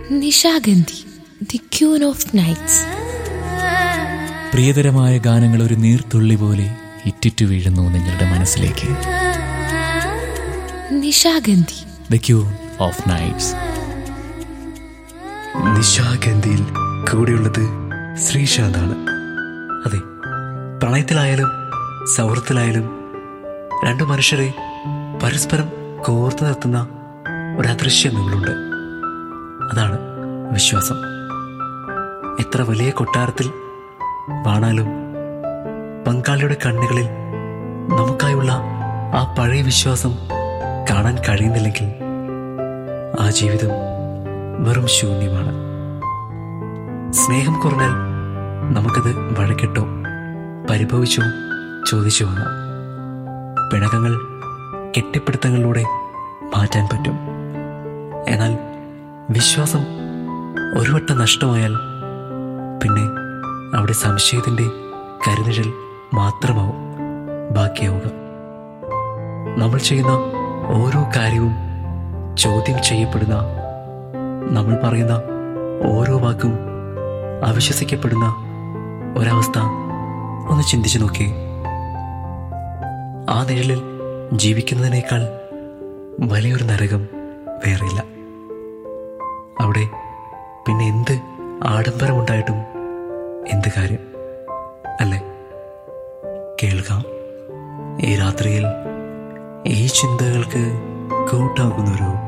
Nishagandhi the queen of nights പ്രിയതരമായ ഗാനങ്ങൾ ഒരു നീർത്തുള്ളി പോലെ ഇറ്റിറ്റു വീഴുന്നു നിങ്ങളുടെ മനസ്സിലേക്ക് Nishagandhi the queen of nights നിശാഗന്ധിയിൽ കൂടെയുള്ളത് ശ്രീശാന്താണ് അതെ പ്രണയത്തിലായാലും സൗഹൃദത്തിലായാലും രണ്ടു മനുഷ്യരെ പരസ്പരം കോർത്തു നിർത്തുന്ന ഒരു അദൃശ്യ നൂലുണ്ട് അതാണ് വിശ്വാസം എത്ര വലിയ കൊട്ടാരത്തിൽ വാണാലും പങ്കാളിയുടെ കണ്ണുകളിൽ നമുക്കായുള്ള ആ പഴയ വിശ്വാസം കാണാൻ കഴിയുന്നില്ലെങ്കിൽ ആ ജീവിതം വെറും ശൂന്യമാണ് സ്നേഹം കുറഞ്ഞാൽ നമുക്കത് വഴക്കിട്ടോ പരിഭവിച്ചോ ചോദിച്ചോ ആകാം പിണക്കങ്ങൾ കെട്ടിപ്പിടുത്തങ്ങളിലൂടെ മാറ്റാൻ പറ്റും എന്നാൽ വിശ്വാസം ഒരു വട്ടം നഷ്ടമായാൽ പിന്നെ അവിടെ സംശയത്തിൻ്റെ കരുനിഴൽ മാത്രമാവും ബാക്കിയാവുക നമ്മൾ ചെയ്യുന്ന ഓരോ കാര്യവും ചോദ്യം ചെയ്യപ്പെടുന്ന നമ്മൾ പറയുന്ന ഓരോ വാക്കും അവിശ്വസിക്കപ്പെടുന്ന ഒരവസ്ഥ ഒന്ന് ചിന്തിച്ചു നോക്കിയേ ആ നിഴലിൽ ജീവിക്കുന്നതിനേക്കാൾ വലിയൊരു നരകം വേറെയില്ല അവിടെ പിന്നെ എന്ത് ആഡംബരമുണ്ടായിട്ടും എന്ത് കാര്യം അല്ലേ കേൾക്കാം ഈ രാത്രിയിൽ ഈ ചിന്തകൾക്ക് കൂട്ടാകുന്നൊരു